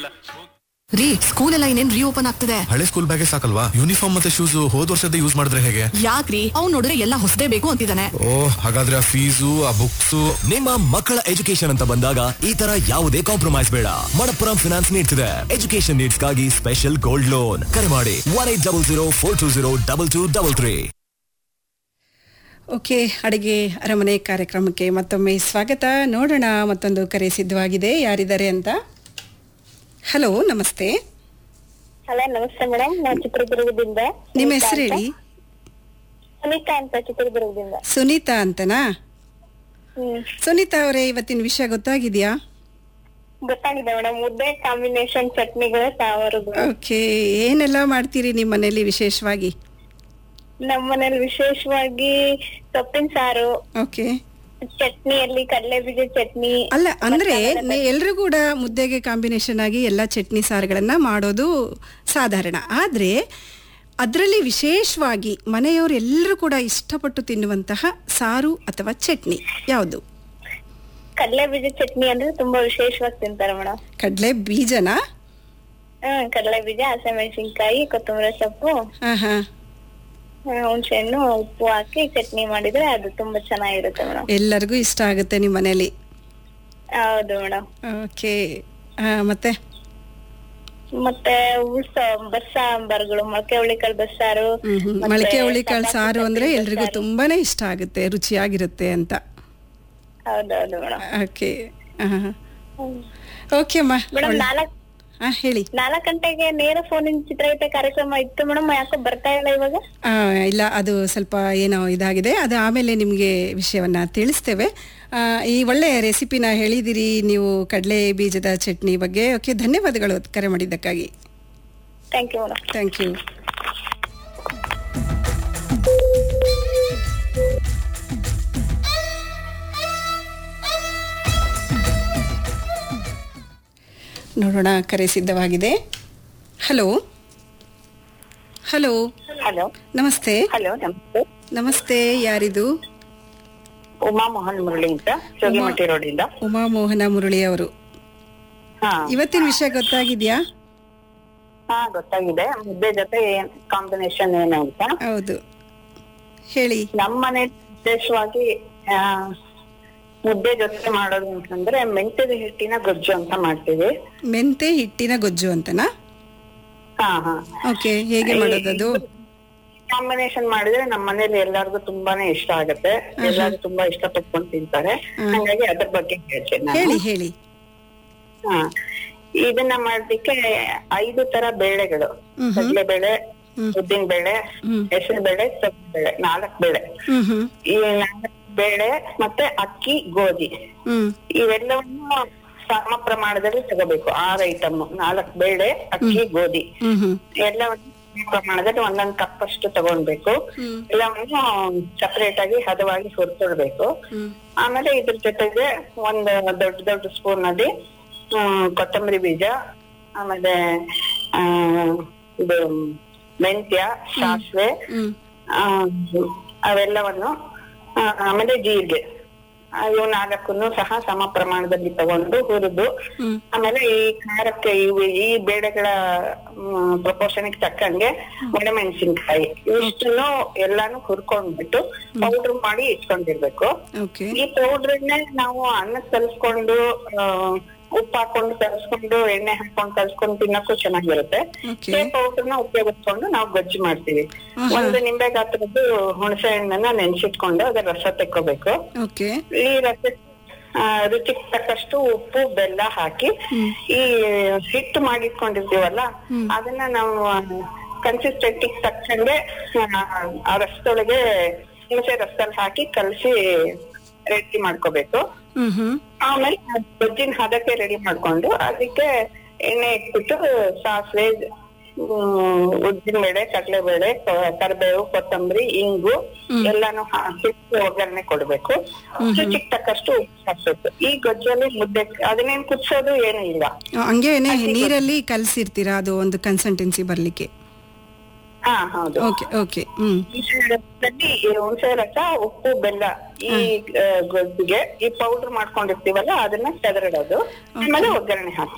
ರೀ ಸ್ಕೂಲ್ ಎಲ್ಲ ಇನ್ನೇನ್ ರೀಓಪನ್ ಆಗ್ತದೆ ಹಳೆ ಸ್ಕೂಲ್ ಬ್ಯಾಗೇ ಸಾಕಲ್ವಾ ಯೂನಿಫಾರ್ಮ್ ಮತ್ತೆ ಶೂಸ್ ಹೋದ್ ವರ್ಷದ ಯೂಸ್ ಮಾಡಿದ್ರೆ ಹೇಗೆ ಯಾಕ್ರಿ ಅವ್ನ್ ನೋಡಿದ್ರೆ ಎಲ್ಲ ಹೊಸದೇ ಬೇಕು ಅಂತಿದ್ದಾನೆ ಓ ಹಾಗಾದ್ರೆ ಆ ಫೀಸು ಆ ಬುಕ್ಸ್ ನಿಮ್ಮ ಮಕ್ಕಳ ಎಜುಕೇಶನ್ ಅಂತ ಬಂದಾಗ ಈ ತರ ಯಾವುದೇ ಕಾಂಪ್ರಮೈಸ್ ಬೇಡ ಮಣಪ್ಪುರಂ ಫಿನಾನ್ಸ್ ನೀಡ್ತಿದೆ ಎಜುಕೇಶನ್ ನೀಡ್ಸ್ ಗಾಗಿ ಸ್ಪೆಷಲ್ ಗೋಲ್ಡ್ ಲೋನ್ ಕರೆ ಮಾಡಿ one eight double zero four two zero double two double three okay ಅಡುಗೆ ಅರಮನೆ ಕಾರ್ಯಕ್ರಮಕ್ಕೆ ಮತ್ತೊಮ್ಮೆ ಸ್ವಾಗತ ನೋಡೋಣ ಮತ್ತೊಂದು ಕರೆ ಸಿದ್ಧವಾಗಿದೆ ಯಾರಿದ್ದಾರೆ ಅಂತ ಹಲೋ ನಮಸ್ತೆ ಹಲೋ ನಮಸ್ತೆ ಮೇಡಮ್ ನಾನು ಚಿತ್ರದುರ್ಗದಿಂದ ನಿಮ್ಮ ಸುನೀತಾ ಹೆಸರು ಅಂತ. ಹೇಳಿ ಸುನೀತಾ ಅಂತ ಚಿತ್ರದುರ್ಗದಿಂದ ಸುನೀತಾ ಅಂತನಾ ಹ್ಮ್ ಸುನೀತಾ ಅವರೇ ಇವತ್ತಿನ ವಿಷಯ ಗೊತ್ತಾಗಿದೆಯಾ ಗೊತ್ತಾಗಿದೆ ಮೇಡಮ್ ಮುದ್ದೆ ಕಾಂಬಿನೇಷನ್ ಚಟ್ನಿಗಳು ಸಾಂಬಾರುಗಳು ಓಕೆ ಏನೆಲ್ಲ ಮಾಡ್ತೀರಿ ನಿಮ್ಮ ಮನೇಲಿ ವಿಶೇಷವಾಗಿ ನಮ್ಮ ಮನೇಲಿ ವಿಶೇಷವಾಗಿ ಸೊಪ್ಪಿನ ಸಾರು ಓಕೆ ಚಟ್ನಿಯಲ್ಲಿ ಕಡಲೆ ಬೀಜ ಚಟ್ನಿ ಅಲ್ಲ ಅಂದ್ರೆ ಎಲ್ಲರೂ ಕೂಡ ಮುದ್ದೆಗೆ ಕಾಂಬಿನೇಷನ್ ಆಗಿ ಎಲ್ಲ ಚಟ್ನಿ ಸಾರುಗಳನ್ನ ಮಾಡೋದು ಸಾಧಾರಣ ಆದ್ರೆ ಅದರಲ್ಲಿ ವಿಶೇಷವಾಗಿ ಮನೆಯವರು ಎಲ್ಲರೂ ಕೂಡ ಇಷ್ಟಪಟ್ಟು ತಿನ್ನುವಂತಹ ಸಾರು ಅಥವಾ ಚಟ್ನಿ ಯಾವುದು ಕಡಲೆ ಬೀಜ ಚಟ್ನಿ ಅಂದ್ರೆ ತುಂಬಾ ವಿಶೇಷವಾಗಿ ತಿಂತಾರೆ ಮೇಡಮ್ ಕಡಲೆ ಬೀಜನಾ ಹ್ಮ್ ಕಡಲೆ ಬೀಜ ಹಸಿಮೆಣಸಿನ್ಕಾಯಿ ಕೊತ್ತಂಬರಿ ಸೊಪ್ಪು ಹಾ ಹಾ ಆ, ಹುಣ್ಸೆ ಹಣ್ಣು ಉಪ್ಪು ಹಾಕಿ ಚಟ್ನಿ ಮಾಡಿದ್ರೆ ಅದು ತುಂಬಾ ಚೆನ್ನಾಗಿರುತ್ತೆ ಮೇಡಮ್ ಎಲ್ಲರಿಗೂ ಇಷ್ಟ ಆಗುತ್ತೆ ನಿಮ್ಮ ಮನೇಲಿ ಹೌದು ಮೇಡಮ್ ಓಕೆ ಮತ್ತೆ ಮತ್ತೆ ಉಳ್ಸ ಬಸ್ಸಾಂಬಾರ್ಗಳು ಮೊಳಕೆ ಹುಳಿಕಾಳು ಬಸ್ಸಾರು ಹ್ಮ್ ಹ್ಮ್. ಮತ್ತೆ ಮೊಳಕೆ ಹುಳಿಕಾಳು ಟಮಾಟೊ ಸಾರು ಅಂದ್ರೆ ಚಟ್ನಿ ಎಲ್ರಿಗೂ ಬಸ್ಸಾರು. ತುಂಬಾನೇ ಇಷ್ಟ ಆಗುತ್ತೆ ರುಚಿಯಾಗಿರುತ್ತೆ ಅಂತ ಹೌದೌದು ಮೇಡಮ್ ಓಕೆ ಓಕೆ ಅಮ್ಮ ಮೇಡಮ್ ನಾಲ್ಕ್ ಹಾ ಹೇಳಿ ನಾಲ್ಕ್ ಗಂಟೆಗೆ ನೇರ ಫೋನಿನ ಚಿತ್ರಗೀತೆ ಕಾರ್ಯಕ್ರಮ ಇತ್ತು ಮೇಡಮ್ ಯಾಕೋ ಬರ್ತಾ ಇಲ್ಲ ಇವಾಗ ಆ, ಇಲ್ಲ ಅದು ಸ್ವಲ್ಪ ಏನೋ ಇದಾಗಿದೆ ಅದು ಆಮೇಲೆ ನಿಮಗೆ ವಿಷಯವನ್ನ ತಿಳಿಸ್ತೇವೆ ಆ, ಈ ಒಳ್ಳೆ ರೆಸಿಪಿನ ಹೇಳಿದಿರಿ ನೀವು ಕಡಲೆ ಬೀಜದ ಚಟ್ನಿ ಬಗ್ಗೆ ಓಕೆ ಧನ್ಯವಾದಗಳು ಕರೆ ಮಾಡಿದ್ದಕ್ಕಾಗಿ thank you madam thank you ನೋಡೋಣ ಕರೆ ಸಿದ್ಧವಾಗಿದೆ ಹಲೋ ಹಲೋ ಹಲೋ ನಮಸ್ತೆ ಹಲೋ ನಮಸ್ತೆ ನಮಸ್ತೆ ಯಾರಿದು ಉಮಾ ಮೋಹನ್ ಮುರಳಿ ಅಂತ ಜೋಗಿಮಟ್ಟಿ ರೋಡ್ ಇಂದ ಉಮಾ ಮೋಹನ ಮುರಳಿ ಅವರು ಹಾ ಇವತ್ತಿನ ವಿಷಯ ಗೊತ್ತಾಗಿದ್ಯಾ ಹಾ ಗೊತ್ತಾಗಿದೆ ಮುದ್ದೆ ಜೊತೆ ಏನ್ ಕಾಂಬಿನೇಷನ್ ಏನು ಅಂತ ಹೌದು ಹೇಳಿ ನಮ್ಮ ಮನೆ ವಿಶೇಷವಾಗಿ ಆ, ಮುದ್ದೆ ಜೊತೆ ಮಾಡೋದು ಅಂತಂದ್ರೆ ಮೆಂತ್ಯದ ಹಿಟ್ಟಿನ ಗೊಜ್ಜು ಅಂತ ಮಾಡ್ತೀವಿ ಮೆಂತೆ ಹಿಟ್ಟಿನ ಗೊಜ್ಜು ಅಂತನಾ ಹಾ ಹಾ ಓಕೆ ಹೇಗೆ ಮಾಡೋದದು ಕಾಂಬಿನೇಷನ್ ಮಾಡಿದ್ರೆ ನಮ್ಮ ಮನೇಲಿ ಎಲ್ಲರಿಗೂ ತುಂಬಾನೇ ಇಷ್ಟ ಆಗುತ್ತೆ ಎಲ್ಲರೂ ತುಂಬಾ ಇಷ್ಟಪಟ್ಕೊಂಡು ತಿಂತಾರೆ ಹಾಗಾಗಿ ಅದ್ರ ಬಗ್ಗೆ ಹೇಳ್ತೇನೆ ನಾನು ಹೇಳಿ ಹೇಳಿ ಹಾ ಇದನ್ನ ಮಾಡ್ಲಿಕ್ಕೆ ಐದು ತರ ಬೇಳೆಗಳು ಕಡಲೆ ಬೇಳೆ ಉದ್ದಿನ ಬೇಳೆ ಹೆಸರು ಬೇಳೆ ಸೊಪ್ಪು ಬೇಳೆ ನಾಲ್ಕು ಬೇಳೆ ಹ್ಮ್ ಹ್ಮ್ ಈ ನಾಲ್ಕು ಬೇಳೆ ಮತ್ತೆ ಅಕ್ಕಿ ಗೋಧಿ ಹ್ಮ್ ಇವೆಲ್ಲವನ್ನು ಸಮ ಪ್ರಮಾಣದಲ್ಲಿ ತಗೋಬೇಕು ಆರು ಐಟಮ್ ನಾಲ್ಕು ಬೇಳೆ ಅಕ್ಕಿ ಗೋಧಿ ಹ್ಮ್ ಹ್ಮ್ ಎಲ್ಲವನ್ನು ಸಮ ಪ್ರಮಾಣದಲ್ಲಿ ಒಂದೊಂದ್ ಕಪ್ ಅಷ್ಟು ತಗೊಂಡ್ಬೇಕು ಎಲ್ಲವನ್ನು ಸಪರೇಟ್ ಆಗಿ ಹದವಾಗಿ ಹುರ್ಕೊಳ್ಬೇಕು ಆಮೇಲೆ ಇದ್ರ ಜೊತೆಗೆ ಒಂದ್ ದೊಡ್ಡ ದೊಡ್ಡ ಸ್ಪೂನ್ ಅಲ್ಲಿ ಹ್ಮ್, ಕೊತ್ತಂಬರಿ ಬೀಜ ಆಮೇಲೆ ಆ ಇದು ಮೆಂತ್ಯ ಸಾಸಿವೆ ಆ, ಅವೆಲ್ಲವನ್ನು ಆ, ಆಮೇಲೆ ಜೀರಿಗೆ ಆ, ಇವು ನಾಲ್ಕನ್ನು ಸಹ ಸಮ ಪ್ರಮಾಣದಲ್ಲಿ ತಗೊಂಡು ಹುರಿದು ಆಮೇಲೆ ಈ ಖಾರಕ್ಕೆ ಇವು ಈ ಬೇಳೆಗಳ ಪ್ರಪೋರ್ಷನ್ಗೆ ತಕ್ಕಂಗೆ ಒಣಮೆಣಸಿನ್ಕಾಯಿ ಇಷ್ಟನ್ನು ಎಲ್ಲಾನು ಹುರ್ಕೊಂಡ್ಬಿಟ್ಟು ಪೌಡರ್ ಮಾಡಿ ಇಟ್ಕೊಂಡಿರ್ಬೇಕು ಓಕೆ ಈ ಪೌಡ್ರನ್ನೇ ನಾವು ಅನ್ನ ಕಲ್ಸ್ಕೊಂಡು ಆ, ಉಪ್ಪು ಹಾಕೊಂಡು ಕಲ್ಸ್ಕೊಂಡು ಎಣ್ಣೆ ಹಾಕೊಂಡು ಕಲ್ಸ್ಕೊಂಡು ತಿನ್ನಕ್ಕೂ ಚೆನ್ನಾಗಿರುತ್ತೆ Okay. ಈ ಪೌಡರ್ನ ಉಪಯೋಗಿಸ್ಕೊಂಡು ನಾವು ಗೊಜ್ಜು ಮಾಡ್ತೀವಿ ಒಂದು ನಿಂಬೆ ಗಾತ್ರದ್ದು ಹುಣಸೆ ಹಣ್ಣನ್ನ ನೆನ್ಸಿಟ್ಕೊಂಡು ಅದರ ರಸ ತೆಕ್ಕೋಬೇಕು ಓಕೆ ಈ ರಸ ಆ, ರುಚಿಗೆ ತಕ್ಕಷ್ಟು ಉಪ್ಪು ಬೆಲ್ಲ ಹಾಕಿ ಈ ಹಿಟ್ಟು ಮಾಡಿಟ್ಕೊಂಡಿರ್ತೀವಲ್ಲ ಅದನ್ನ ನಾವು ಕನ್ಸಿಸ್ಟೆಂಟ್ ತಕ್ಕಂಗೆ ಆ, ಆ ರಸದೊಳಗೆ ಹುಣಸೆ ರಸದಲ್ಲಿ ಹಾಕಿ ಕಲಸಿ ರೆಡಿ ಮಾಡ್ಕೋಬೇಕು ಹ್ಮ್ ಹ್ಮ್ ಆಮೇಲೆ ಗೊಜ್ಜಿನ ಹದಕ್ಕೆ ರೆಡಿ ಮಾಡ್ಕೊಂಡು ಅದಕ್ಕೆ ಎಣ್ಣೆ ಇಟ್ಬಿಟ್ಟು ಸಾಸಿವೆ ಉದ್ದಿನ ಬೇಳೆ ಕಡಲೆಬೇಳೆ ಕರಿಬೇವು ಕೊತ್ತಂಬರಿ ಇಂಗು ಎಲ್ಲಾನು ಹಾಕಿ ಒಗ್ಗರಣೆ ಕೊಡ್ಬೇಕು ರುಚಿಗೆ ತಕ್ಕಷ್ಟು ಉಪ್ಪು ಹಾಕ್ಬೇಕು ಈ ಗೊಜ್ಜಲ್ಲಿ ಮುದ್ದೆ ಅದನ್ನೇನ್ ಕುದಿಸೋದು ಏನು ಇಲ್ಲ ಹಂಗೇನೆ ನೀರಲ್ಲಿ ಕಲ್ಸಿರ್ತೀರಾ ಅದು ಒಂದು ಕನ್ಸಲ್ಟೆನ್ಸಿ ಬರ್ಲಿಕ್ಕೆ ಹಾ ಹೌದು ಓಕೆ ಓಕೆ ಹ್ಮ್ ಈ ರಸದಲ್ಲಿ ಈ ಹುಣಸೆ ರಸ ಉಪ್ಪು ಬೆಲ್ಲ ಈ ಆ, ಗೊಜ್ಜಿಗೆ ಈ ಪೌಡರ್ ಮಾಡ್ಕೊಂಡಿರ್ತೀವಲ್ಲ ಅದನ್ನ ತೆದರಿಡೋದು ಆಮೇಲೆ ಒಗ್ಗರಣೆ ಹಾಕಿ